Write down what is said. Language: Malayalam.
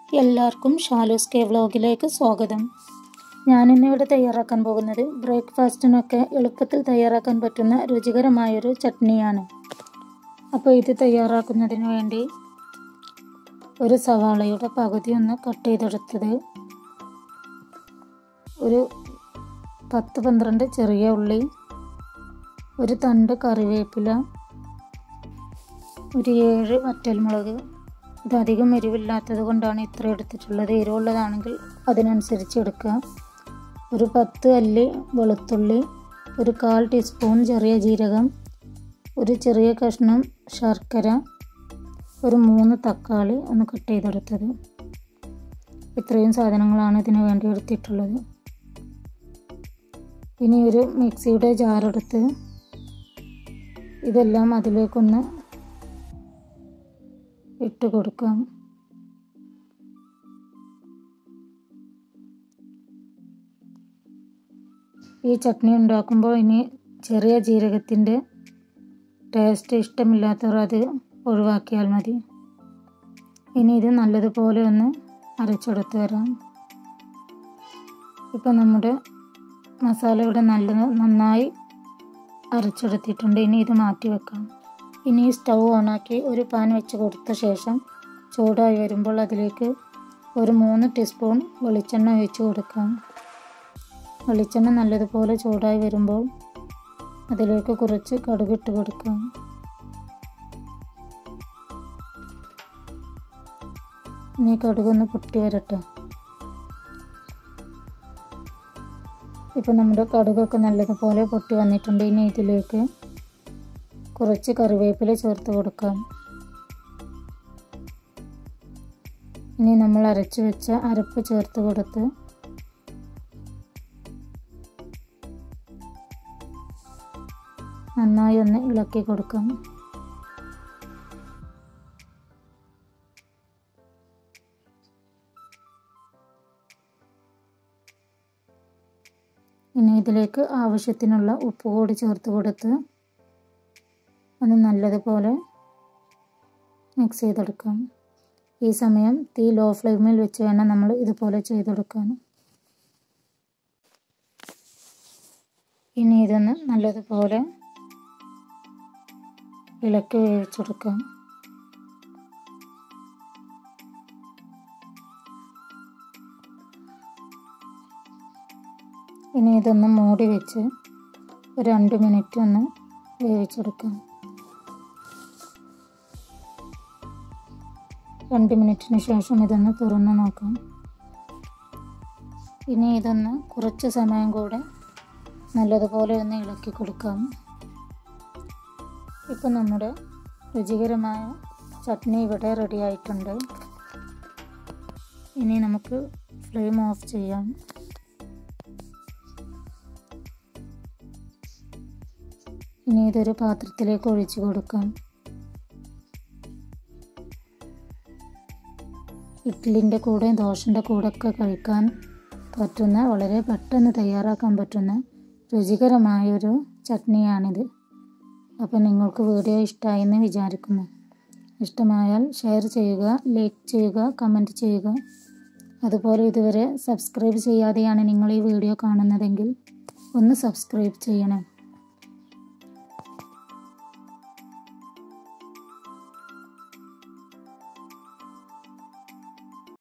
എല്ലാവർക്കും ഷാലൂസ് കെ വ്ലോഗിലേക്ക് സ്വാഗതം ഞാനിന്നിവിടെ തയ്യാറാക്കാൻ പോകുന്നത് ബ്രേക്ക്ഫാസ്റ്റിനൊക്കെ എളുപ്പത്തിൽ തയ്യാറാക്കാൻ പറ്റുന്ന രുചികരമായൊരു ചട്നിയാണ് അപ്പോൾ ഇത് തയ്യാറാക്കുന്നതിന് വേണ്ടി ഒരു സവാളയുടെ പകുതി ഒന്ന് കട്ട് ചെയ്തെടുത്തത് ഒരു പത്ത് പന്ത്രണ്ട് ചെറിയ ഉള്ളി ഒരു തണ്ട് കറിവേപ്പില ഒരു ഏഴ് വറ്റൽമുളക് ഇത് അധികം എരിവില്ലാത്തത് കൊണ്ടാണ് ഇത്ര എടുത്തിട്ടുള്ളത് എരിവുള്ളതാണെങ്കിൽ അതിനനുസരിച്ച് എടുക്കുക ഒരു പത്ത് അല്ലി വെളുത്തുള്ളി ഒരു കാൽ ടീസ്പൂൺ ചെറിയ ജീരകം ഒരു ചെറിയ കഷ്ണം ശർക്കര ഒരു മൂന്ന് തക്കാളി ഒന്ന് കട്ട് ചെയ്തെടുത്തത് ഇത്രയും സാധനങ്ങളാണ് ഇതിന് വേണ്ടി എടുത്തിട്ടുള്ളത് ഇനി ഒരു മിക്സിയുടെ ജാറെടുത്ത് ഇതെല്ലാം അതിലേക്കൊന്ന് ഇട്ട് കൊടുക്കാം ഈ ചട്നി ഉണ്ടാക്കുമ്പോൾ ഇനി ചെറിയ ജീരകത്തിൻ്റെ ടേസ്റ്റ് ഇഷ്ടമില്ലാത്തവർ അത് ഒഴിവാക്കിയാൽ മതി ഇനി ഇത് നല്ലതുപോലെ ഒന്ന് അരച്ചെടുത്ത് വരാം ഇപ്പം നമ്മുടെ മസാല ഇവിടെ നല്ല നന്നായി അരച്ചെടുത്തിട്ടുണ്ട് ഇനി ഇത് മാറ്റി വെക്കാം ഇനി സ്റ്റൗ ഓണാക്കി ഒരു പാൻ വെച്ച് കൊടുത്ത ശേഷം ചൂടായി വരുമ്പോൾ അതിലേക്ക് ഒരു മൂന്ന് ടീസ്പൂൺ വെളിച്ചെണ്ണ ഒഴിച്ച് കൊടുക്കാം വെളിച്ചെണ്ണ നല്ലതുപോലെ ചൂടായി വരുമ്പോൾ അതിലേക്ക് കുറച്ച് കടുകിട്ട് കൊടുക്കാം ഇനി കടുകൊന്ന് പൊട്ടി വരട്ടെ ഇപ്പം നമ്മുടെ കടുകൊക്കെ നല്ലതുപോലെ പൊട്ടി വന്നിട്ടുണ്ട് ഇനി ഇതിലേക്ക് കുറച്ച് കറിവേപ്പില ചേർത്ത് കൊടുക്കാം ഇനി നമ്മൾ അരച്ചു വെച്ച അരപ്പ് ചേർത്ത് കൊടുത്ത് നന്നായി ഒന്ന് ഇളക്കി കൊടുക്കാം ഇനി ഇതിലേക്ക് ആവശ്യത്തിനുള്ള ഉപ്പ് കൂടി ചേർത്ത് കൊടുത്ത് ഒന്ന് നല്ലതുപോലെ മിക്സ് ചെയ്തെടുക്കാം ഈ സമയം തീ ലോ ഫ്ലെയിമിൽ വെച്ച് വേണം നമ്മൾ ഇതുപോലെ ചെയ്തെടുക്കാൻ ഇനി ഇതൊന്ന് നല്ലതുപോലെ ഇളക്കി വേവിച്ചെടുക്കാം ഇനി ഇതൊന്ന് മൂടി വെച്ച് ഒരു രണ്ട് മിനിറ്റ് ഒന്ന് വേവിച്ചെടുക്കാം രണ്ട് മിനിറ്റിന് ശേഷം ഇതൊന്ന് തുറന്ന് നോക്കാം ഇനി ഇതൊന്ന് കുറച്ച് സമയം കൂടെ നല്ലതുപോലെ ഒന്ന് ഇളക്കി കൊടുക്കാം ഇപ്പം നമ്മുടെ രുചികരമായ ചട്നി ഇവിടെ റെഡി ആയിട്ടുണ്ട് ഇനി നമുക്ക് ഫ്ലെയിം ഓഫ് ചെയ്യാം ഇനി ഇതൊരു പാത്രത്തിലേക്ക് ഒഴിച്ചു കൊടുക്കാം ഇഡ്ഡലിൻ്റെ കൂടെ ദോശൻ്റെ കൂടെ ഒക്കെ കഴിക്കാൻ പറ്റുന്ന വളരെ പെട്ടെന്ന് തയ്യാറാക്കാൻ പറ്റുന്ന രുചികരമായൊരു ചട്നിയാണിത് അപ്പോൾ നിങ്ങൾക്ക് വീഡിയോ ഇഷ്ടമായെന്ന് വിചാരിക്കുന്നു ഇഷ്ടമായാൽ ഷെയർ ചെയ്യുക ലൈക്ക് ചെയ്യുക കമൻറ്റ് ചെയ്യുക അതുപോലെ ഇതുവരെ സബ്സ്ക്രൈബ് ചെയ്യാതെയാണ് നിങ്ങൾ ഈ വീഡിയോ കാണുന്നതെങ്കിൽ ഒന്ന് സബ്സ്ക്രൈബ് ചെയ്യണം